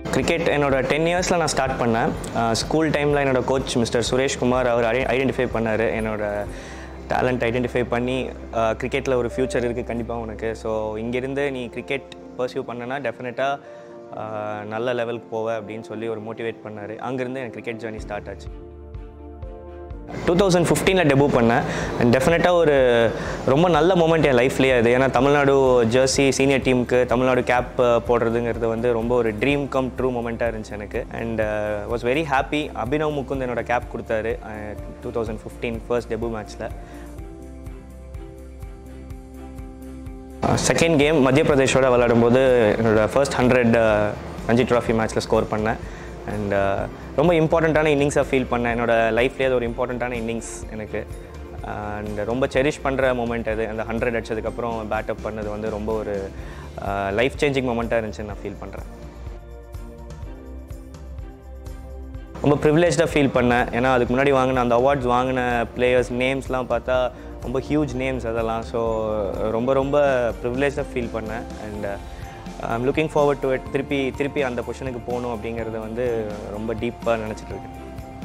cricket என்னோட ten இயர்ஸில் நான் ஸ்டார்ட் பண்ணேன் ஸ்கூல் டைமில் என்னோட கோச் மிஸ்டர் சுரேஷ்குமார் அவர் ஐடென்டிஃபை பண்ணார் என்னோட டேலண்ட் ஐடென்டிஃபை பண்ணி கிரிக்கெட்டில் ஒரு ஃப்யூச்சர் இருக்குது கண்டிப்பாக உனக்கு ஸோ இங்கேருந்து நீ கிரிக்கெட் பர்சியூ பண்ணனா டெஃபினட்டாக நல்ல லெவலுக்கு போவ அப்படின்னு சொல்லி ஒரு மோட்டிவேட் பண்ணார் அங்கேருந்து எனக்கு கிரிக்கெட் ஜேர்னி ஸ்டார்ட் ஆச்சு டூ தௌசண்ட் ஃபிஃப்டீனில் டெபூ பண்ணேன் அண்ட் டெஃபினட்டாக ஒரு ரொம்ப நல்ல மூமெண்ட் என் லைஃப்லேயே அது ஏன்னா தமிழ்நாடு ஜெர்சி சீனியர் டீமுக்கு தமிழ்நாடு கேப் போடுறதுங்கிறது வந்து ரொம்ப ஒரு ட்ரீம் கம் ட்ரூ மூமெண்ட்டாக இருந்துச்சு எனக்கு and was very happy Abhinav Mukund என்னோட கேப் கொடுத்தாரு two thousand fifteen first debut மேட்ச்சில் செகண்ட் கேம் மத்திய பிரதேஷோட விளையாடும்போது என்னோட ஃபர்ஸ்ட் ஹண்ட்ரட் ரஞ்சி ட்ராஃபி மேட்ச்சில் ஸ்கோர் பண்ணேன் அண்ட் ரொம்ப இம்பார்ட்டண்ட்டான இன்னிங்ஸாக ஃபீல் பண்ணேன் என்னோட லைஃப்லேயே அது ஒரு இம்பார்ட்டண்ட்டான இன்னிங்ஸ் எனக்கு அண்ட் ரொம்ப செரிஷ் பண்ணுற மூமெண்ட் அது அந்த ஹண்ட்ரட் அடிச்சதுக்கப்புறம் பேட்டப் பண்ணது வந்து ரொம்ப ஒரு லைஃப் சேஞ்சிங் மூமெண்ட்டாக இருந்துச்சுன்னு நான் ஃபீல் பண்ணுறேன் ரொம்ப ப்ரிவிலேஜாக ஃபீல் பண்ணேன் ஏன்னா அதுக்கு முன்னாடி வாங்கின அந்த அவார்ட்ஸ் வாங்கின பிளேயர்ஸ் நேம்ஸ்லாம் பார்த்தா ரொம்ப ஹியூஜ் நேம்ஸ் அதெல்லாம் ஸோ ரொம்ப ரொம்ப ப்ரிவிலேஜாக ஃபீல் பண்ணேன் and I'm looking forward to it திருப்பி திருப்பி அந்த பொசிஷனுக்கு போகணும் அப்படிங்கிறத வந்து ரொம்ப டீப்பாக நினச்சிட்டு இருக்கேன்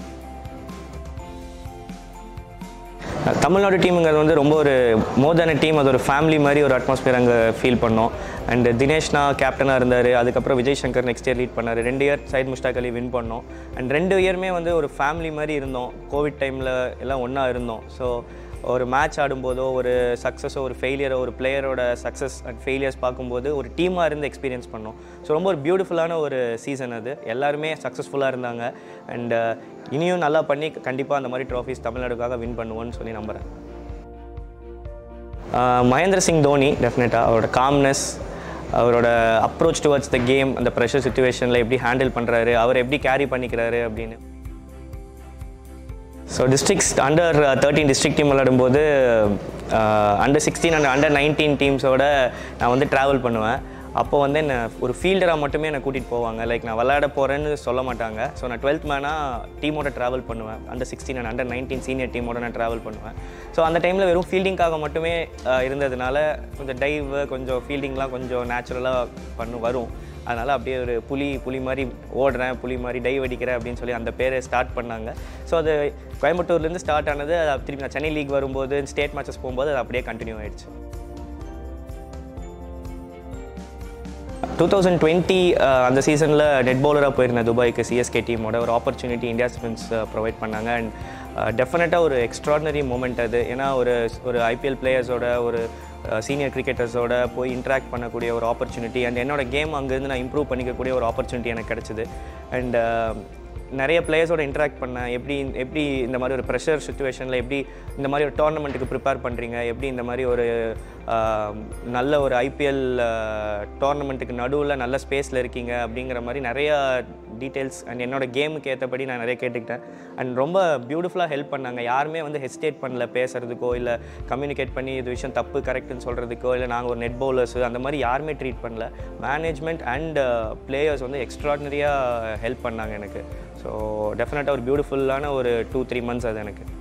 தமிழ்நாடு டீமுங்கிறது வந்து ரொம்ப ஒரு மோர் தேன் டீம் அது ஒரு ஃபேமிலி மாதிரி ஒரு அட்மாஸ்பியர் அங்கே ஃபீல் பண்ணோம் அண்ட் தினேஷ்னா கேப்டனாக இருந்தார் அதுக்கப்புறம் Vijay Shankar next year lead பண்ணார் ரெண்டு இயர் சைட் முஸ்டாக் அலி வின் பண்ணோம் அண்ட் ரெண்டு இயருமே வந்து ஒரு ஃபேமிலி மாதிரி இருந்தோம் கோவிட் டைமில் எல்லாம் ஒன்றா இருந்தோம் ஸோ ஒரு மேட்ச் ஆடும்போதோ ஒரு சக்ஸஸோ ஒரு ஃபெயிலியரோ ஒரு பிளேயரோட சக்ஸஸ் அண்ட் ஃபெயிலியர்ஸ் பார்க்கும்போது ஒரு டீமாக இருந்து எக்ஸ்பீரியன்ஸ் பண்ணோம் ஸோ ரொம்ப ஒரு பியூட்டிஃபுல்லான ஒரு சீசன் அது எல்லாருமே சக்ஸஸ்ஃபுல்லாக இருந்தாங்க அண்ட் இனியும் நல்லா பண்ணி கண்டிப்பாக அந்த மாதிரி ட்ராஃபிஸ் தமிழ்நாடுக்காக வின் பண்ணுவோன்னு சொல்லி நம்புகிறேன் மகேந்திர சிங் தோனி டெஃபினட்டாக அவரோட காம்னஸ் அவரோட அப்ரோச் டுவர்ட்ஸ் த கேம் அந்த ப்ரெஷர் சுச்சுவேஷனில் எப்படி ஹேண்டில் பண்ணுறாரு அவர் எப்படி கேரி பண்ணிக்கிறாரு அப்படின்னு so districts under thirteen district team விளையாடும்போது under sixteen and under nineteen டீம்ஸோட நான் வந்து ட்ராவல் பண்ணுவேன் அப்போ வந்து என்ன ஒரு ஃபீல்டராக மட்டுமே என்னை கூட்டிகிட்டு போவாங்க லைக் நான் விளையாட போகிறேன்னு சொல்ல மாட்டாங்க ஸோ நான் டுவெல்த் மேனாக டீமோட ட்ராவல் பண்ணுவேன் under sixteen and under nineteen senior டீமோட நான் ட்ராவல் பண்ணுவேன் ஸோ அந்த டைமில் வெறும் ஃபீல்டிங்காக மட்டுமே இருந்ததுனால கொஞ்சம் டைவ் கொஞ்சம் ஃபீல்டிங்லாம் கொஞ்சம் நேச்சுரலாக பண்ணு வரும் அதனால் அப்படியே ஒரு புலி புலி மாதிரி ஓடுறேன் புலி மாதிரி டைவ் அடிக்கிறேன் அப்படின்னு சொல்லி அந்த பேரை ஸ்டார்ட் பண்ணாங்க ஸோ அது கோயம்புத்தூர்லேருந்து ஸ்டார்ட் ஆனது அது திருப்பி நான் சென்னை லீக் வரும்போது ஸ்டேட் மேட்சஸ் போகும்போது அது அப்படியே கண்டினியூ ஆயிடுச்சு டூ தௌசண்ட் டுவெண்ட்டி அந்த சீசனில் நெட் பவுலராக போயிருந்தேன் துபாய்க்கு சிஎஸ்கே டீமோட ஒரு ஆப்பர்ச்சுனிட்டி இந்தியா சிமெண்ட்ஸ் ப்ரொவைட் பண்ணாங்க அண்ட் டெஃபினட்டாக ஒரு எக்ஸ்ட்ராடினரி மூமெண்ட் அது ஏன்னா ஒரு ஒரு ஐபிஎல் பிளேயர்ஸோட ஒரு சீனியர் கிரிக்கெட்டர்ஸோட போய் இன்ட்ராக்ட் பண்ணக்கூடிய ஒரு ஆப்பர்ச்சுனிட்டி அண்ட் என்னோட கேம் அங்கேருந்து நான் இம்ப்ரூவ் பண்ணிக்கக்கூடிய ஒரு ஆப்பர்ச்சுனிட்டி எனக்கு கிடச்சிது அண்ட் நிறைய பிளேயர்ஸோட இன்ட்ராக்ட் பண்ணேன் எப்படி எப்படி இந்த மாதிரி ஒரு ப்ரெஷர் சுச்சுவேஷனில் எப்படி இந்த மாதிரி ஒரு டோர்னமெண்ட்டுக்கு ப்ரிப்பேர் பண்ணுறீங்க எப்படி இந்த மாதிரி ஒரு நல்ல ஒரு ஐபிஎல் டோர்னமெண்ட்டுக்கு நடுவில் நல்ல ஸ்பேஸில் இருக்கீங்க அப்படிங்கிற மாதிரி நிறையா டீட்டெயில்ஸ் அண்ட் என்னோட கேமுக்கு ஏற்றபடி நான் நிறைய கேட்டுக்கிட்டேன் அண்ட் ரொம்ப பியூட்டிஃபுல்லாக ஹெல்ப் பண்ணாங்க யாருமே வந்து ஹெசிடேட் பண்ணல பேசுகிறதுக்கோ இல்லை கம்யூனிகேட் பண்ணி இது விஷயம் தப்பு கரெக்டுன்னு சொல்கிறதுக்கோ இல்லை நாங்கள் ஒரு நெட் பவுலர்ஸ் அந்த மாதிரி யாருமே ட்ரீட் பண்ணல மேனேஜ்மெண்ட் அண்ட் பிளேயர்ஸ் வந்து எக்ஸ்ட்ராடினரியாக ஹெல்ப் பண்ணாங்க எனக்கு ஸோ டெஃபினட்டாக ஒரு பியூட்டிஃபுல்லான ஒரு டூ த்ரீ மந்த்ஸ் அது எனக்கு